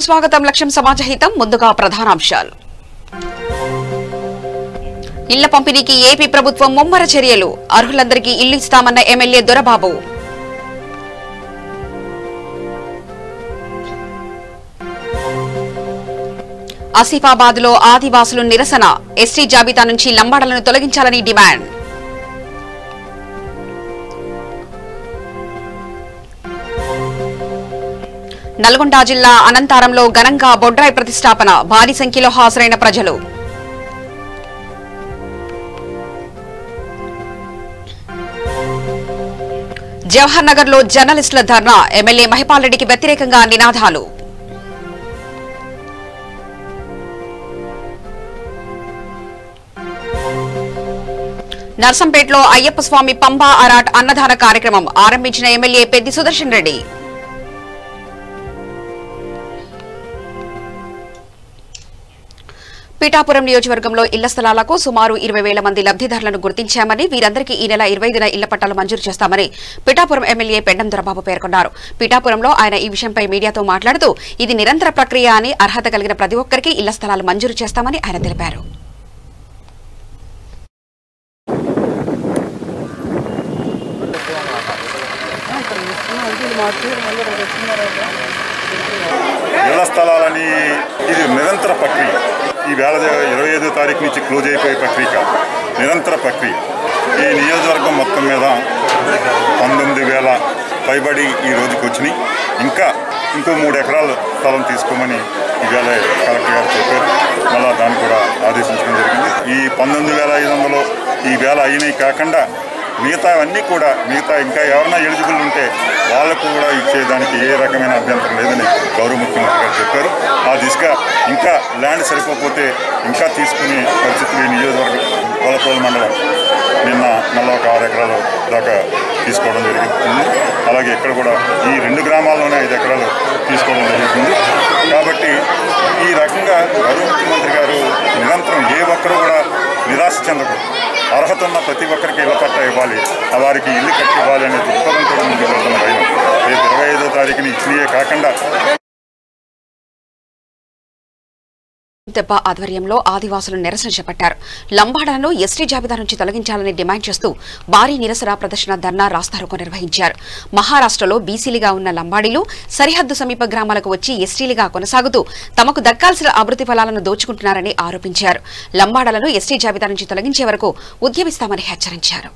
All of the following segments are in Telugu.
స్వాగతం లక్ష్యం సమాజహితం ముందుగా ప్రధానాంశాలు ఇళ్ల పంపిణీకి ఏపీ ప్రభుత్వం ముమ్మర చర్యలు అర్హులందరికీ ఇల్లు ఇస్తామన్న ఎమ్మెల్యే దొరబాబు ఆసిఫాబాద్ లో ఆదివాసులు నిరసన ఎస్టీ జాబితా నుంచి లంబాడలను తొలగించాలని డిమాండ్ నల్గొండ జిల్లా అనంతారంలో ఘనంగా బొడ్రాయి ప్రతిష్టాపన భారీ సంఖ్యలో హాజరైన ప్రజలు జవహర్ నగర్ లో జర్నలిస్టుల ధర్నా ఎమ్మెల్యే మహిపాల్ రెడ్డికి వ్యతిరేకంగా నినాదాలు నర్సంపేటలో అయ్యప్ప స్వామి పంబా అరాట్ అన్నదాన కార్యక్రమం ఆరంభించిన ఎమ్మెల్యే పెద్ది సుదర్శన్ రెడ్డి పీఠాపురం నియోజకవర్గంలో ఇళ్ల స్థలాలకు సుమారు ఇరవై వేల మంది లబ్దిదారులను గుర్తించామని వీరందరికీ ఈ నెల ఇరవై ఐదున ఇళ్ల పట్టాలు మంజూరు చేస్తామని పీఠాపురం ఎమ్మెల్యే పెండం దొరబాబు పేర్కొన్నారు పీఠాపురంలో ఆయన ఈ విషయంపై మీడియాతో మాట్లాడుతూ ఇది నిరంతర ప్రక్రియ అని అర్హత కలిగిన ప్రతి ఒక్కరికి ఇళ్ల స్థలాలు మంజూరు చేస్తామని ఆయన తెలిపారు ఇళ్ల స్థలాలని ఇది నిరంతర ప్రక్రియ ఈ వేల ఇరవై ఐదో తారీఖు నుంచి క్లోజ్ అయిపోయే ప్రక్రియ కాదు నిరంతర ప్రక్రియ ఈ నియోజకవర్గం మొత్తం మీద పంతొమ్మిది వేల పైబడి ఈ రోజుకి వచ్చినాయి ఇంకా ఇంకో మూడు ఎకరాల స్థలం తీసుకోమని ఈవేళ కలెక్టర్ గారు చెప్పారు మళ్ళా దాన్ని కూడా ఆదేశించడం జరిగింది ఈ పంతొమ్మిది వేల ఐదు వందలు ఈ వేల అయినవి కాకుండా మిగతా అన్నీ కూడా మిగతా ఇంకా ఎవరైనా ఎలిజిబుల్ ఉంటే వాళ్ళకు కూడా ఇచ్చేదానికి ఏ రకమైన అభ్యంతరం లేదని గౌరవ ముఖ్యమంత్రి గారు చెప్పారు ఆ దిశగా ఇంకా ల్యాండ్ సరిపోతే ఇంకా తీసుకునే పరిస్థితులు ఈ నియోజకవర్గం కొలతోల మండలం నిన్న మళ్ళీ ఒక ఆరు ఎకరాలు దాకా తీసుకోవడం జరుగుతుంది అలాగే ఇక్కడ కూడా ఈ రెండు గ్రామాల్లోనే ఐదు ఎకరాలు తీసుకోవడం జరుగుతుంది కాబట్టి ఈ రకంగా గౌరవ ముఖ్యమంత్రి గారు నిరంతరం ఏ ఒక్కరు కూడా నిరాశ చెందకూడదు అర్హత ఉన్న ప్రతి ఒక్కరికి ఇళ్ల పట్ట ఇవ్వాలి ఆ వారికి ఇల్లు కట్టి ఇవ్వాలి అనే దృక్పథంతో ముందుకు వెళ్తున్న భయం రేపు ఇరవై ఐదో తారీఖుని ఇచ్చినయే కాకుండా దెబ్బ ఆధ్వర్యంలో ఆదివాసులు నిరసన చేపట్టారు లంబాడాలను ఎస్టీ జాబితా నుంచి తొలగించాలని డిమాండ్ చేస్తూ భారీ నిరసన ప్రదర్శన ధర్నా రాస్తారోకో నిర్వహించారు మహారాష్ట్రలో బీసీలుగా ఉన్న లంబాడీలు సరిహద్దు సమీప గ్రామాలకు వచ్చి ఎస్టీలుగా కొనసాగుతూ తమకు దక్కాల్సిన అభివృద్ధి ఫలాలను దోచుకుంటున్నారని ఆరోపించారు లంబాడాలను ఎస్టీ జాబితా నుంచి తొలగించే వరకు ఉద్యమిస్తామని హెచ్చరించారు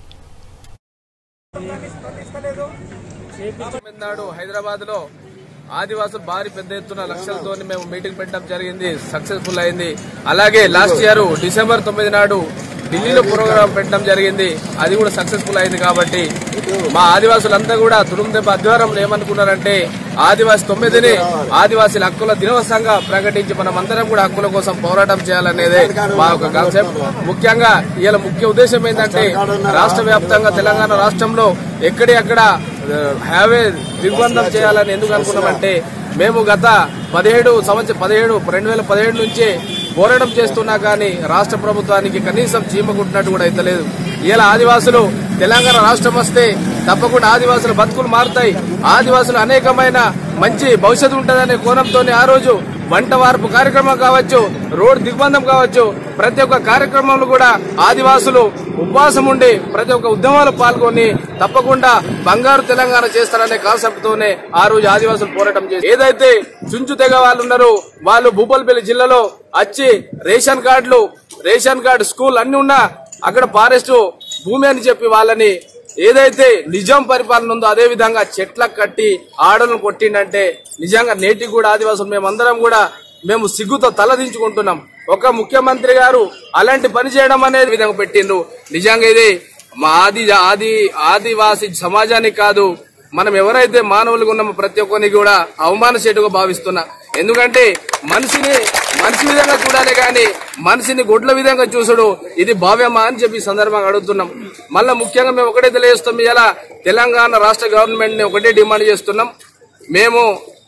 నాడు హైదరాబాద్ లో ఆదివాసులు భారీ పెద్ద ఎత్తున లక్షలతో మేము మీటింగ్ పెట్టడం జరిగింది సక్సెస్ఫుల్ అయింది అలాగే లాస్ట్ ఇయర్ డిసెంబర్ తొమ్మిది నాడు ఢిల్లీలో ప్రోగ్రాం పెట్టడం జరిగింది అది కూడా సక్సెస్ఫుల్ అయింది కాబట్టి మా ఆదివాసులంతా కూడా తుడుము దెబ్బ ఆధ్వర్యంలో ఏమనుకున్నారంటే ఆదివాసి తొమ్మిదిని ఆదివాసీల హక్కుల దినోత్సవంగా ప్రకటించి మనం అందరం కూడా హక్కుల కోసం పోరాటం చేయాలనేదే మా యొక్క కాన్సెప్ట్ ముఖ్యంగా ఇలా ముఖ్య ఉద్దేశం ఏంటంటే రాష్ట్ర వ్యాప్తంగా తెలంగాణ రాష్ట్రంలో ఎక్కడి అక్కడ హ్యావే దిగ్బంధం చేయాలని ఎందుకు అనుకున్నామంటే మేము గత పదిహేడు సంవత్సరం పదిహేడు రెండు వేల పదిహేడు నుంచి పోరాటం చేస్తున్నా కానీ రాష్ట్ర ప్రభుత్వానికి కనీసం చీమకుట్టినట్టు కూడా అయితలేదు ఇలా ఆదివాసులు తెలంగాణ రాష్ట్రం వస్తే తప్పకుండా ఆదివాసుల బతుకులు మారుతాయి ఆదివాసులు అనేకమైన మంచి భవిష్యత్తు ఉంటుందనే కోణంతో ఆ రోజు వంట వార్పు కార్యక్రమం కావచ్చు రోడ్ దిగ్బంధం కావచ్చు ప్రతి ఒక్క కార్యక్రమంలో కూడా ఆదివాసులు ఉపవాసం ఉండి ప్రతి ఒక్క ఉద్యమాలు పాల్గొని తప్పకుండా బంగారు తెలంగాణ చేస్తారనే కాన్సెప్ట్ తోనే ఆ రోజు ఆదివాసులు పోరాటం చేసి ఏదైతే చుంచు తెగ వాళ్ళు ఉన్నారో వాళ్ళు భూపాలపల్లి జిల్లాలో వచ్చి రేషన్ కార్డులు రేషన్ కార్డు స్కూల్ అన్ని ఉన్నా అక్కడ ఫారెస్ట్ భూమి అని చెప్పి వాళ్ళని ఏదైతే నిజాం పరిపాలన ఉందో అదే విధంగా చెట్లకు కట్టి ఆడలను కొట్టిండంటే నిజంగా నేటికి కూడా ఆదివాసులు మేమందరం కూడా మేము సిగ్గుతో తలదించుకుంటున్నాం ఒక ముఖ్యమంత్రి గారు అలాంటి పని చేయడం అనేది విధంగా పెట్టిండ్రు నిజంగా ఇది మా ఆది ఆది ఆదివాసి సమాజానికి కాదు మనం ఎవరైతే మానవులుగా ఉన్నామో ప్రతి ఒక్కరిని కూడా అవమాన చేటుగా భావిస్తున్నా ఎందుకంటే మనిషిని మనిషి విధంగా చూడాలి కానీ మనిషిని గొడ్ల విధంగా చూసుడు ఇది భావ్యమా అని చెప్పి ఈ సందర్భంగా అడుగుతున్నాం మళ్ళా ముఖ్యంగా మేము ఒకటే తెలియజేస్తాం ఇలా తెలంగాణ రాష్ట్ర గవర్నమెంట్ ని ఒకటే డిమాండ్ చేస్తున్నాం మేము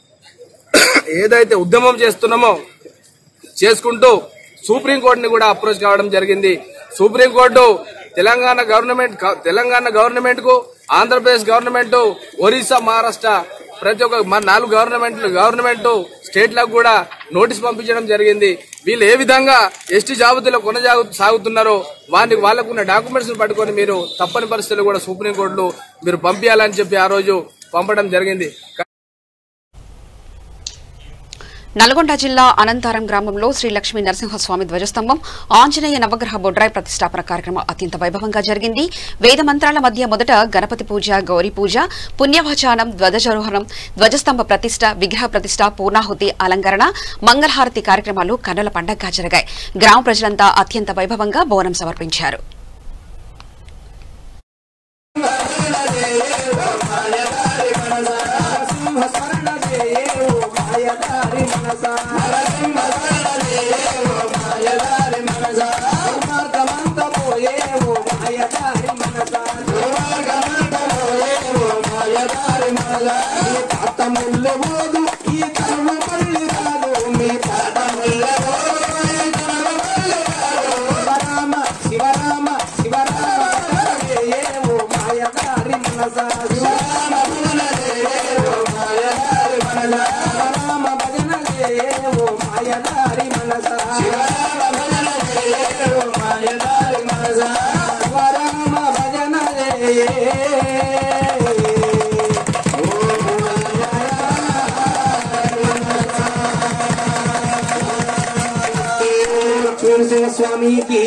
ఏదైతే ఉద్యమం చేస్తున్నామో చేసుకుంటూ సుప్రీంకోర్టుని కూడా అప్రోచ్ కావడం జరిగింది supreme court Telangana government Telangana government కు ఆంధ్రప్రదేశ్ గవర్నమెంట్ ఒరిస్సా మహారాష్ట్ర ప్రతి ఒక్క మన నాలుగు గవర్నమెంట్లు గవర్నమెంట్ స్టేట్లకు కూడా నోటీస్ పంపించడం జరిగింది వీళ్ళు ఏ విధంగా ఎస్టీ జాబితాలో కొనసాగు సాగుతున్నారో వారికి వాళ్ళకున్న డాక్యుమెంట్స్ పట్టుకొని మీరు తప్పని పరిస్థితుల్లో కూడా సుప్రీంకోర్టులో మీరు పంపించాలని చెప్పి ఆ రోజు పంపడం జరిగింది నల్గొండ జిల్లా అనంతారం గ్రామంలో శ్రీ లక్ష్మీ నరసింహస్వామి ధ్వజస్తంభం ఆంజనేయ నవగ్రహ బొడ్రాయి ప్రతిష్టాపన కార్యక్రమం అత్యంత వైభవంగా జరిగింది వేద మంత్రాల మధ్య మొదట గణపతి పూజ గౌరీ పూజ పుణ్యవచానం ధ్వజారోహణం ధ్వజస్తంభ ప్రతిష్ట విగ్రహ ప్రతిష్ట పూర్ణాహుతి అలంకరణ మంగళహారతి కార్యక్రమాలు కన్నుల పండగగా జరిగాయి గ్రామ ప్రజలంతా అత్యంత వైభవంగా బోనం సమర్పించారు శివరామ శివరామ ఓ మాయదారి మనసా శివరామ రామ భజన ఓ మాయదారి మనసా శివరామ భజన స్వామికి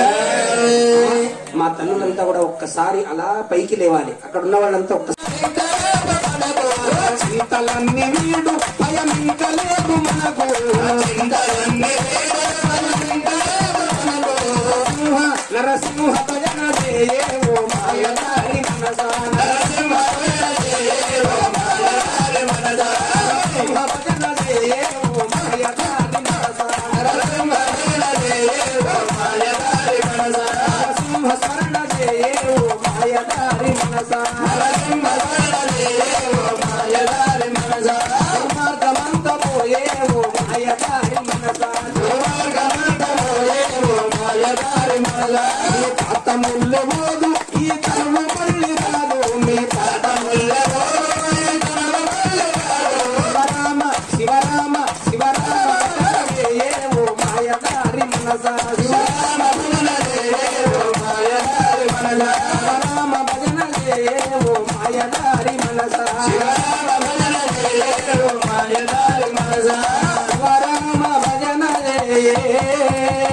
మా తల్లులంతా కూడా ఒక్కసారి అలా పైకి లేవాలి అక్కడ ఉన్న వాళ్ళంతా ఒక్కసారి చింతలన్నీ వీడు భయం ఇంకా లేదు మనకు సింహ నరసింహ భజన జయ ఓ మాయదారి మనసా నరసింహ భజన జయ ఓ మాయదారి మనసా నరసింహ స్మరణ జయ ఓ మాయదారి మనసా నరసింహ స్మరణ జయ ఓ మాయదారి మనసా దుర్మార్గమంత పోయే ఓ మాయదారి మనసా దుర్మార్గమంత పోయే ఓ మాయదారి మనసా మీ తాత ముల్లె పోదు ఈ తరువు మళ్ళీ రాదు మీ తాత ముల్లె పోదు ఈ తరువు మళ్ళీ రాదు శివరామ శివరామ శివరామ జయ ఓ మాయదారి మనసా శివరామ భజన జయ ఓ మాయదారి మనసా శివరామ భజన జయ ఓ మాయదారి మనసా శివరామ భజన జయ ఓ మాయదారి మనసా శివరామ భజన జయ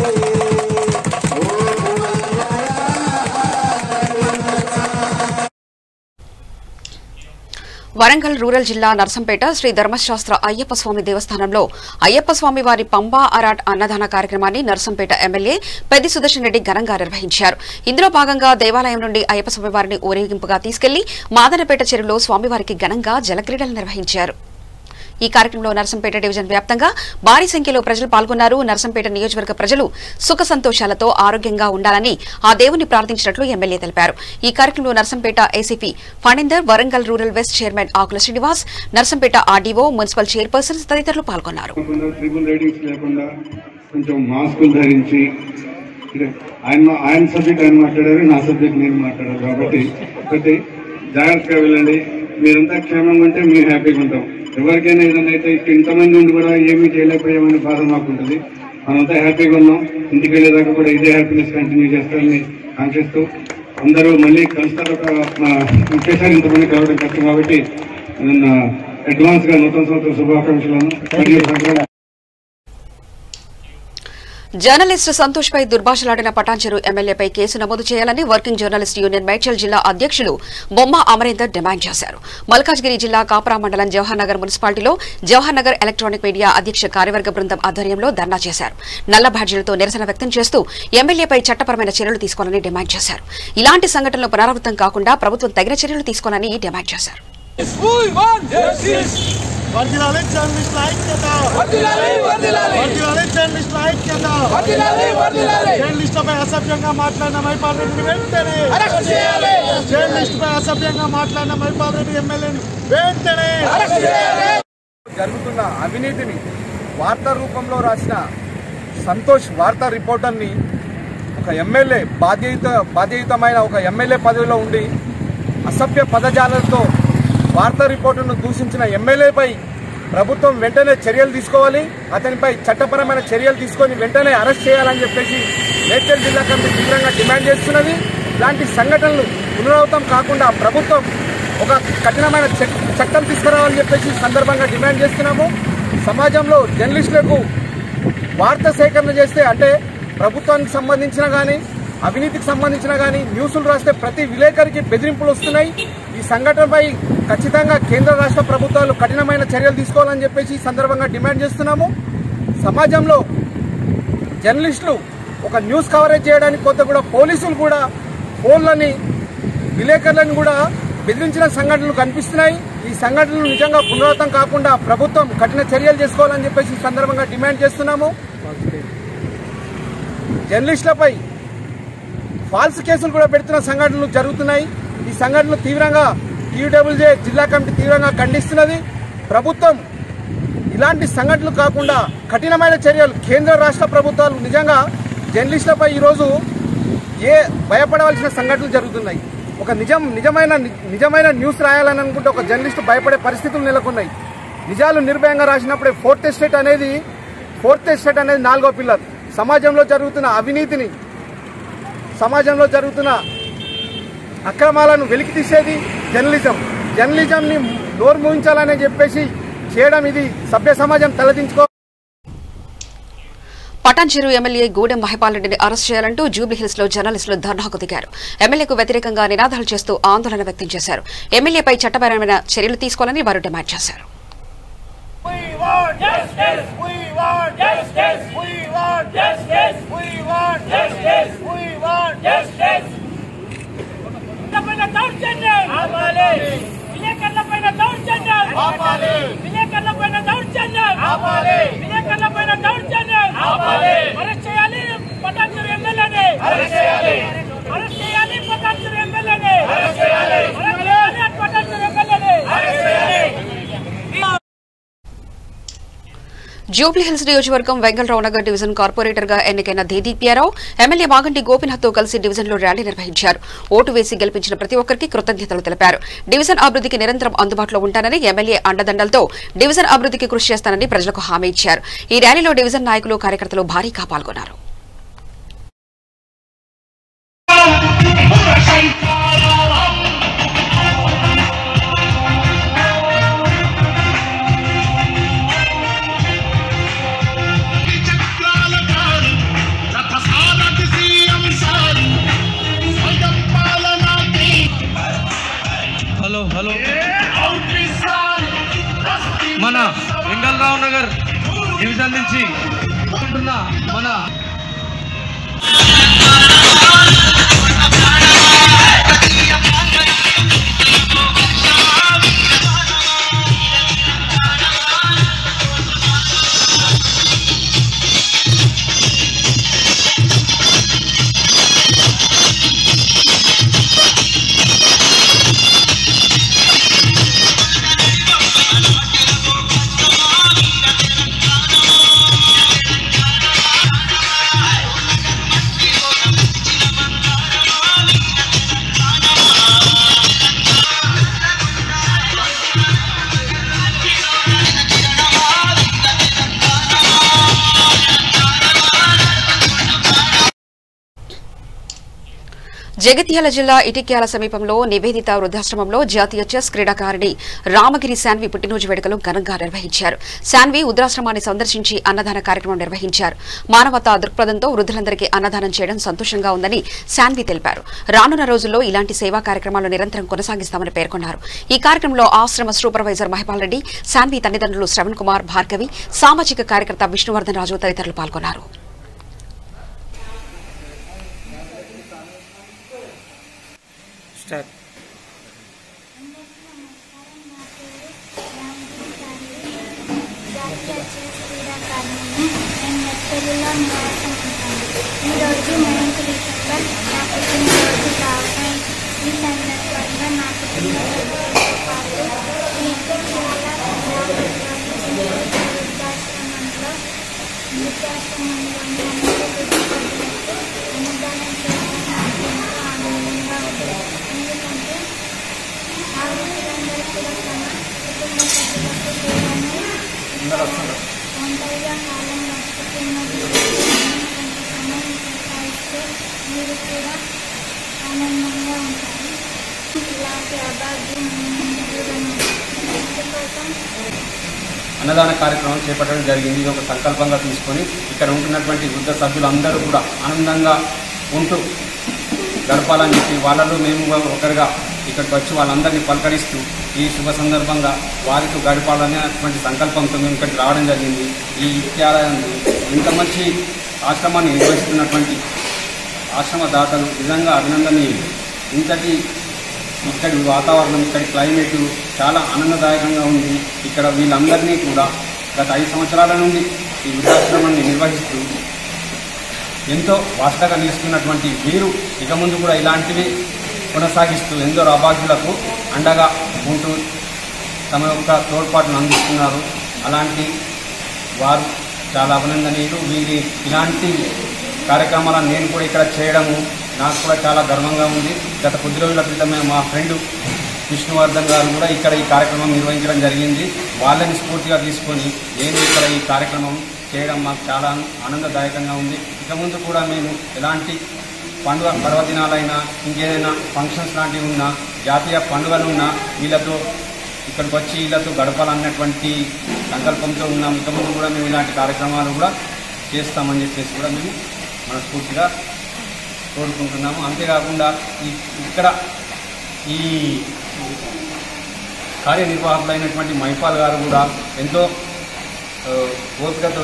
వరంగల్ రూరల్ జిల్లా నర్సంపేట శ్రీ ధర్మశాస్త్ర అయ్యప్ప స్వామి దేవస్థానంలో అయ్యప్ప స్వామి వారి పంబా అరాట్ అన్నదాన కార్యక్రమాన్ని నర్సంపేట ఎమ్మెల్యే పెద్ది సుదర్శన్ రెడ్డి ఘనంగా నిర్వహించారు ఇందులో భాగంగా దేవాలయం నుండి అయ్యప్ప స్వామి వారిని ఊరేగింపుగా తీసుకెళ్లి మాదనపేట చెరువులో స్వామివారికి ఘనంగా జలక్రీడలు నిర్వహించారు ఈ కార్యక్రమంలో నర్సంపేట డివిజన్ వ్యాప్తంగా భారీ సంఖ్యలో ప్రజలు పాల్గొన్నారు నర్సంపేట నియోజకవర్గ ప్రజలు సుఖ సంతోషాలతో ఆరోగ్యంగా ఉండాలని ఆ దేవుని ప్రార్థించినట్లు ఎమ్మెల్యే తెలిపారు ఈ కార్యక్రమంలో Narsampet ACP Phanindar Warangal rural west chairman Akula Srinivas Narsampet RDO municipal chairpersons తదితరులు పాల్గొన్నారు లేకుండా ట్రిపుల్ రైడింగ్స్ లేకుండా కొంచెం మాస్కులు ధరించి ఇక ఆయన ఆయన సబ్జెక్ట్ ఆయన మాట్లాడారు నా సబ్జెక్ట్ నేను మాట్లాడారు కాబట్టి ఒకటి జాగ్రత్తగా వెళ్ళండి మీరంతా క్షేమంగా ఉంటే మేము హ్యాపీగా ఉంటాం ఎవరికైనా ఏదైనా అయితే ఇక్కడ ఇంతమంది ఉండి కూడా ఏమీ చేయలేకపోయామనే బాధ మాకు ఉంటుంది మనంతా హ్యాపీగా ఉన్నాం ఇంటికి వెళ్ళేదాకా కూడా ఇదే హ్యాపీనెస్ కంటిన్యూ చేస్తారని ఆశిస్తూ అందరూ మళ్ళీ కలుస్తారు ఒక ఆ, ఒకేసారి ఇంతమంది కలవడం కష్టం కాబట్టి అడ్వాన్స్ గా నూతన సంవత్సర శుభాకాంక్షలను మరియు సంక్రాంతి జర్నలిస్టు సంతోష్ పై దుర్భాషలాడిన పటాన్చెరు ఎమ్మెల్యేపై కేసు నమోదు చేయాలని వర్కింగ్ జర్నలిస్ట్ యూనియన్ మేడ్చల్ జిల్లా అధ్యక్షులు బొమ్మ అమరేందర్ డిమాండ్ చేశారు మల్కాజ్గిరి జిల్లా కాపరా మండలం జవహర్ నగర్ మున్సిపాలిటీలో జవహర్ నగర్ ఎలక్ట్రానిక్ మీడియా అధ్యక్ష కార్యవర్గ బృందం ఆధ్వర్యంలో ధర్నా చేశారు నల్ల బ్యాడ్జీలతో నిరసన వ్యక్తం చేస్తూ ఎమ్మెల్యేపై చట్టపరమైన చర్యలు తీసుకోవాలని డిమాండ్ చేశారు ఇలాంటి సంఘటనలు పునరావృతం కాకుండా ప్రభుత్వం తగిన చర్యలు తీసుకోవాలని డిమాండ్ చేశారు వర్దిలాలి జర్నలిస్టుల ఐక్యత వర్దిలాలి జర్నలిస్టుల ఐక్యత జర్నలిస్టులపై అసభ్యంగా మాట్లాడిన మైపాల్ రెడ్డిని వెంటనే జర్నలిస్టుపై అసభ్యంగా మాట్లాడిన మైపాల్ రెడ్డి ఎమ్మెల్యేని వెంటనే జరుగుతున్న అవినీతిని వార్తా రూపంలో రాసిన సంతోష్ వార్తా రిపోర్టర్ని ఒక ఎమ్మెల్యే బాధ్యత బాధ్యయుతమైన ఒక ఎమ్మెల్యే పదవిలో ఉండి అసభ్య పదజాలతో వార్తా రిపోర్టును దూషించిన ఎమ్మెల్యేపై ప్రభుత్వం వెంటనే చర్యలు తీసుకోవాలి అతనిపై చట్టపరమైన చర్యలు తీసుకొని వెంటనే అరెస్ట్ చేయాలని చెప్పేసి మేడ్చల్ జిల్లా కమిటీ తీవ్రంగా డిమాండ్ చేస్తున్నది ఇలాంటి సంఘటనలు పునరావృతం కాకుండా ప్రభుత్వం ఒక కఠినమైన చట్- చట్టం తీసుకురావాలని చెప్పేసి ఈ సందర్భంగా డిమాండ్ చేస్తున్నాము సమాజంలో జర్నలిస్టులకు వార్త సేకరణ చేస్తే అంటే ప్రభుత్వానికి సంబంధించిన కానీ అవినీతికి సంబంధించిన కానీ న్యూస్లు రాస్తే ప్రతి విలేకరికి బెదిరింపులు వస్తున్నాయి ఈ సంఘటనపై ఖచ్చితంగా కేంద్ర రాష్ట్ర ప్రభుత్వాలు కఠినమైన చర్యలు తీసుకోవాలని చెప్పేసి ఈ సందర్భంగా డిమాండ్ చేస్తున్నాము సమాజంలో జర్నలిస్టులు ఒక న్యూస్ కవరేజ్ చేయడానికి పోతే కూడా పోలీసులు కూడా ఫోన్లని విలేకరులను కూడా బెదిరించిన సంఘటనలు కనిపిస్తున్నాయి ఈ సంఘటనలు నిజంగా పునరావృతం కాకుండా ప్రభుత్వం కఠిన చర్యలు చేసుకోవాలని చెప్పేసి ఈ సందర్భంగా డిమాండ్ చేస్తున్నాము జర్నలిస్టులపై ఫాల్స్ కేసులు కూడా పెడుతున్న సంఘటనలు జరుగుతున్నాయి ఈ సంఘటనలు తీవ్రంగా టీయూడబ్ల్యూజే జిల్లా కమిటీ తీవ్రంగా ఖండిస్తున్నది ప్రభుత్వం ఇలాంటి సంఘటనలు కాకుండా కఠినమైన చర్యలు కేంద్ర రాష్ట్ర ప్రభుత్వాలు నిజంగా జర్నలిస్టులపై ఈరోజు ఏ భయపడవలసిన సంఘటనలు జరుగుతున్నాయి ఒక నిజం నిజమైన నిజమైన న్యూస్ రాయాలని అనుకుంటే ఒక జర్నలిస్ట్ భయపడే పరిస్థితులు నెలకొన్నాయి నిజాలు నిర్భయంగా రాసినప్పుడే ఫోర్త్ ఎస్టేట్ అనేది ఫోర్త్ ఎస్టేట్ అనేది నాలుగో పిల్లర్ సమాజంలో జరుగుతున్న అవినీతిని సమాజంలో జరుగుతున్న అక్రమాలను వెలికి తీసేది జర్నలిజం జర్నలిజంని నోరు మూయించాలని చెప్పేసి చేయడం ఇది సభ్య సమాజం తలదించుకో పటాన్చెరు ఎమ్మెల్యే గూడెం మహిపాల్ రెడ్డిని అరెస్ట్ చేయాలంటూ జూబ్లీహిల్స్ లో జర్నలిస్టులు ధర్నాకు దిగారు ఎమ్మెల్యేకు వ్యతిరేకంగా నినాదాలు చేస్తూ ఆందోళన వ్యక్తం చేశారు ఎమ్మెల్యేపై చట్టపరమైన చర్యలు తీసుకోవాలని వారు డిమాండ్ చేశారు పైన దౌర్జన్యం ఆపాలి విలేకరుల పైన దౌర్జన్యం ఆపాలి విలేకరుల పైన దౌర్జన్యం ఆపాలి విలేకరుల పైన దౌర్జన్యం ఆపాలి అరెస్ట్ చేయాలి పటాన్చెరు ఎమ్మెల్యేని అరెస్ట్ చేయాలి అరెస్ట్ చేయాలి పటాన్చెరు ఎమ్మెల్యేని అరెస్ట్ చేయాలి అరెస్ట్ చేయాలి పటాన్చెరు ఎమ్మెల్యేని అరెస్ట్ చేయాలి జూబ్లీహిల్స్ నియోజకవర్గం వెంగళరావు నగర్ డివిజన్ కార్పొరేటర్ గా ఎన్నికైన దేదీప్యారావు ఎమ్మెల్యే మాగంటి గోపినాథ్ తో కలిసి డివిజన్ లో ర్యాలీ నిర్వహించారు ఓటు వేసి గెలిపించిన ప్రతి ఒక్కరికి కృతజ్ఞతలు తెలిపారు డివిజన్ అభివృద్ధికి నిరంతరం అందుబాటులో ఉంటానని ఎమ్మెల్యే అండదండలతో డివిజన్ అభివృద్ధికి కృషి చేస్తానని ప్రజలకు హామీ ఇచ్చారు ఈ ర్యాలీలో డివిజన్ నాయకులు కార్యకర్తలు భారీగా పాల్గొన్నారు హలో హలో మన వెంగళరావు నగర్ డివిజన్ నుంచి ఉంటున్న మన జగిత్యాల జిల్లా ఇటిక్యాల సమీపంలో నివేదిత వృద్ధాశ్రమంలో జాతీయ చెస్ క్రీడాకారిణి రామగిరి శాన్వి పుట్టినరోజు వేడుకలు ఘనంగా నిర్వహించారు శాన్వి వృద్ధాశ్రమాన్ని సందర్శించి అన్నదాన కార్యక్రమం నిర్వహించారు మానవతా దృక్పథంతో వృద్ధులందరికీ అన్నదానం చేయడం సంతోషంగా ఉందని శాన్వి తెలిపారు రానున్న రోజుల్లో ఇలాంటి సేవా కార్యక్రమాలు నిరంతరం కొనసాగిస్తామని పేర్కొన్నారు ఈ కార్యక్రమంలో ఆశ్రమ సూపర్వైజర్ మహిపాల్ రెడ్డి శాన్వి తల్లిదండ్రులు శ్రవణ్ కుమార్ భార్గవి సామాజిక కార్యకర్త విష్ణువర్ధన్ రాజు తదితరులు పాల్గొన్నారు జాతీయ చెస్ క్రీడాకారిణిని నేను నెత్తలిలో నివాసముంటాను ఈరోజు నైన్త్ డిసెంబర్ నా పుట్టినరోజు కావున ఈ సందర్భంగా నా పుట్టినరోజుతో పాటు ఈ చాలా వృద్ధాశ్రమంలో వృద్ధాశ్రమంలోని అన్ని వృద్ధులకు అన్నదానం చేయడం నాకు ఎంతో ఆనందంగా ఉంది ఎందుకంటే ఆ బాధితులందరూ కూడా తమ కుటుంబ సభ్యులకు దేవాన్ని ఒంటరిగా కాలం గడుపుతున్నది కొంత సమయం కేటాయిస్తే మీరు కూడా ఆనందంగా ఉంటారు ఇలాంటి అభాగ్యం దూరం కోసం అన్నదాన కార్యక్రమం చేపట్టడం జరిగింది ఇది ఒక సంకల్పంగా తీసుకొని ఇక్కడ ఉంటున్నటువంటి వృద్ధ సభ్యులందరూ కూడా ఆనందంగా ఉంటూ గడపాలని చెప్పి వాళ్ళలో మేము కూడా ఒకరిగా ఇక్కడికి వచ్చి వాళ్ళందరినీ పలకరిస్తూ ఈ శుభ సందర్భంగా వారితో గడపాలనేటువంటి సంకల్పంతో మేము ఇక్కడికి రావడం జరిగింది ఈ విద్యాలయాన్ని ఇంత మంచి ఆశ్రమాన్ని నిర్వహిస్తున్నటువంటి ఆశ్రమ దాతలు నిజంగా అభినందనీయులు ఇంతటి ఇక్కడి వాతావరణం ఇక్కడి క్లైమేట్ చాలా ఆనందదాయకంగా ఉంది ఇక్కడ వీళ్ళందరినీ కూడా గత ఐదు సంవత్సరాల నుండి ఈ వృద్ధాశ్రమాన్ని నిర్వహిస్తూ ఎంతో వాస్తగా నిలుస్తున్నటువంటి వీరు ఇక ముందు కూడా ఇలాంటివి కొనసాగిస్తూ ఎందరో అభాగ్యులకు అండగా ఉంటూ తమ యొక్క తోడ్పాటును అందిస్తున్నారు అలాంటి వారు చాలా అభినందనీయులు వీరి ఇలాంటి కార్యక్రమాలను నేను కూడా ఇక్కడ చేయడము నాకు కూడా చాలా గర్వంగా ఉంది గత కొద్ది రోజుల క్రితమే మా ఫ్రెండ్ విష్ణువర్ధన్ గారు కూడా ఇక్కడ ఈ కార్యక్రమం నిర్వహించడం జరిగింది వాళ్ళని స్ఫూర్తిగా తీసుకొని నేను ఇక్కడ ఈ కార్యక్రమం చేయడం మాకు చాలా ఆనందదాయకంగా ఉంది ఇక ముందు కూడా మేము ఎలాంటి పండుగ పర్వదినాలైనా ఇంకేదైనా ఫంక్షన్స్ లాంటివి ఉన్నా జాతీయ పండుగలు ఉన్నా వీళ్ళతో ఇక్కడికి వచ్చి వీళ్ళతో గడపాలన్నటువంటి సంకల్పంతో ఉన్నాం ఇక ముందు కూడా మేము ఇలాంటి కార్యక్రమాలు కూడా చేస్తామని చెప్పేసి కూడా మేము మనస్ఫూర్తిగా కోరుకుంటున్నాము అంతేకాకుండా ఈ ఇక్కడ ఈ కార్యనిర్వాహకులైనటువంటి మైపాల్ గారు కూడా ఎంతో ఆ, ఓపికతో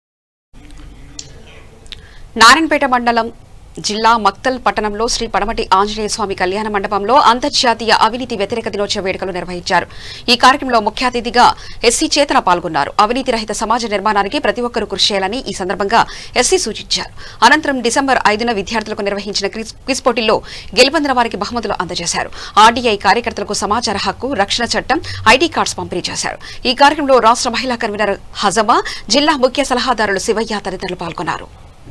నారాయణపేట మండలం జిల్లా మక్తల్ పట్టణంలో శ్రీ పడమటి ఆంజనేయ స్వామి కళ్యాణ మండపంలో అంతర్జాతీయ అవినీతి వ్యతిరేక దినోత్సవ వేడుకలు నిర్వహించారు ఈ కార్యక్రమంలో ముఖ్య అతిథిగా ఎస్సీ చేతన పాల్గొన్నారు అవినీతి రహిత సమాజ నిర్మాణానికి ప్రతి ఒక్కరూ కృషి చేయాలని ఈ సందర్భంగా ఎస్సీ సూచించారు అనంతరం డిసెంబర్ ఐదున విద్యార్థులకు నిర్వహించిన క్విజ్ క్విజ్ పోటీల్లో గెలుపొందిన వారికి బహుమతులు అందజేశారు ఆర్డీఐ కార్యకర్తలకు సమాచార హక్కు రక్షణ చట్టం ఐడీ కార్డ్స్ పంపిణీ చేశారు ఈ కార్యక్రమంలో రాష్ట్ర మహిళా కన్వీనర్ హజమా జిల్లా ముఖ్య సలహాదారులు శివయ్య తదితరులు పాల్గొన్నారు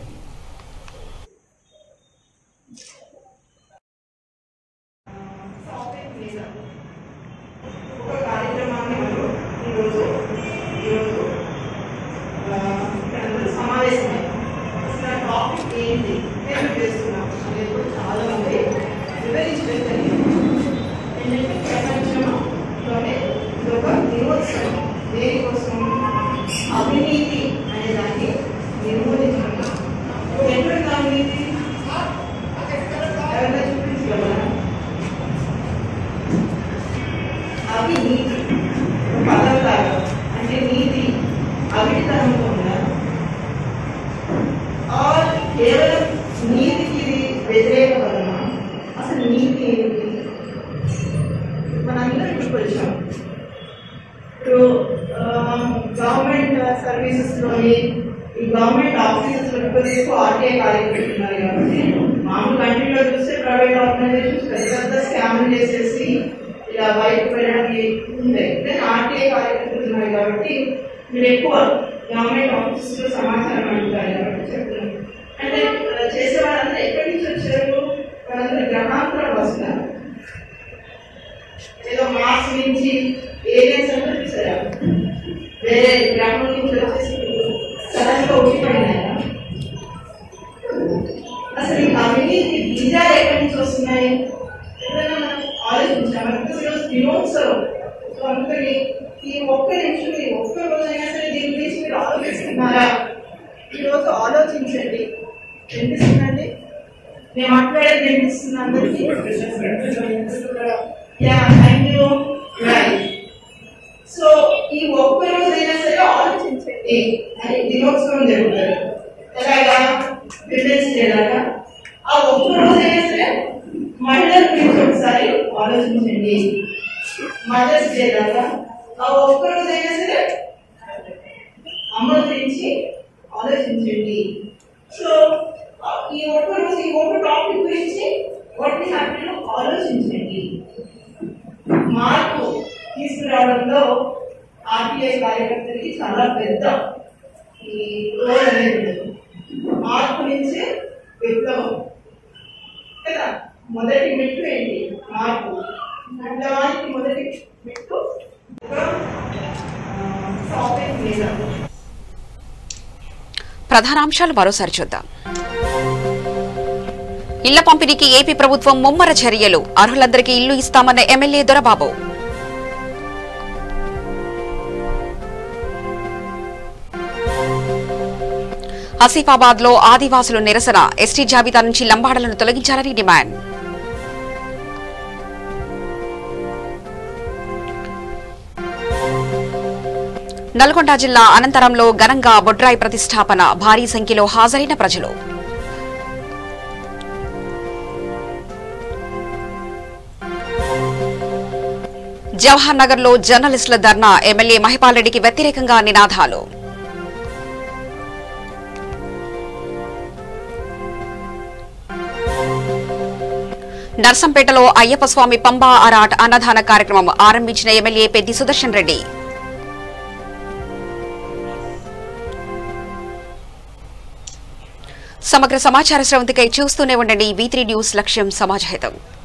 కార్యక్రమాన్ని మనం ఈరోజు ఈరోజు ఆ, ఇక్కడ అందరూ సమావేశమై అసలు ఆ టాపిక్ ఏంటి నేను చేస్తున్నాం అనేది కూడా చాలా మంది వివరించడం జరిగింది ఏంటంటే ప్రపంచంలోనే ఇది ఒక దినోత్సవం దేనికోసం అవినీతి అనే దాన్ని నిర్మూలించడం ఎక్కడ అవినీతి ఎవరైనా చూపించగలరా అవి నీతి పదం కాదు అంటే నీతి అవిటితనంతో ఉన్నారు ఆర్ కేవలం నీతికి ఇది వ్యతిరేక పదమా అసలు నీతి ఏంటి మనందరం ఇప్పుడు వచ్చాం ఇప్పుడు గవర్నమెంట్ సర్వీసెస్లోని ఈ గవర్నమెంట్ ఆఫీసెస్ లో ఎక్కువ ఆర్టీఐ కార్యక్రమాలు కాబట్టి మామూలు కంట్రీలో చూస్తే ప్రైవేట్ ఆర్గనైజేషన్స్ పెద్ద పెద్ద స్కామ్లు చేసేసి ఇలా బయటకు వెళ్ళడానికి ఉంది కానీ ఆర్టీఐ కార్యకర్తలు ఉన్నాయి కాబట్టి మీరు ఎక్కువ గవర్నమెంట్ ఆఫీసెస్ లో సమాచారం అడుగుతారు కాబట్టి చెప్తున్నాను అంటే ఆ, చేసే వాళ్ళందరూ ఎక్కడి నుంచి వచ్చారు వాళ్ళందరూ గ్రహాంతరం వస్తున్నారు ఏదో మార్స్ నుంచి ఏలియన్స్ అంటే చూసారా వేరే గ్రహం నుంచి వచ్చేసి సడన్ గా ఉండిపోయినాయా అసలు ఈ అవినీతి బీజాలు ఎక్కడి నుంచి వస్తున్నాయి ఎప్పుడైనా మనం ఆలోచించాం అంటే ఈరోజు దినోత్సవం సో అందుకని ఈ ఒక్క నిమిషం ఈ ఒక్క రోజైనా సరే దీని గురించి మీరు ఆలోచిస్తున్నారా ఈరోజు ఆలోచించండి వినిపిస్తుందండి నేను మాట్లాడేది వినిపిస్తుంది అందరికీ yeah thank you right so ఈ ఒక్క రోజైనా సరే ఆలోచించండి అని దినోత్సవం జరుగుతుంది ఎలాగా విమెన్స్ డే లాగా ఆ ఒక్క రోజైనా సరే మహిళల గురించి ఒకసారి ఆలోచించండి మదర్స్ డే లాగా ఆ ఒక్క రోజైనా సరే అమ్మ గురించి ఆలోచించండి సో ఆ, ఈ ఒక్క రోజు ఈ ఒక్క టాపిక్ గురించి వాటిని హ్యాపీలో ఆలోచించండి మార్పు తీసుకురావడంలో ఆర్టీఐ కార్యకర్తలకి చాలా పెద్ద ఈ రోల్ అనేది ఉంది. మార్పు నుంచి విప్లవం కదా మొదటి మెట్టు ఏంటి మార్పు విప్లవానికి మొదటి ప్రధాన అంశాలు మరోసారి చూద్దాం ఇళ్ల పంపిణీకి ఏపీ ప్రభుత్వం ముమ్మర చర్యలు అర్హులందరికీ ఇల్లు ఇస్తామన్న ఎమ్మెల్యే దొరబాబు ఆసిఫాబాద్ లో ఆదివాసులు నిరసన ఎస్టీ జాబితా నుంచి లంబాడలను తొలగించాలని డిమాండ్ నల్గొండ జిల్లా అనంతరంలో ఘనంగా బొడ్రాయి ప్రతిష్టాపన భారీ సంఖ్యలో హాజరైన ప్రజలు జవహర్ నగర్ లో జర్నలిస్టుల ధర్నా ఎమ్మెల్యే మహిపాల్ రెడ్డికి వ్యతిరేకంగా నినాదాలు నర్సంపేటలో అయ్యప్ప స్వామి పంబా అరాట్ అన్నదాన కార్యక్రమం ఆరంభించిన ఎమ్మెల్యే పెద్ది సుదర్శన్ రెడ్డి సమగ్ర సమాచార స్రవంతికై చూస్తూనే ఉండండి వీ న్యూస్ లక్ష్యం సమాజహితం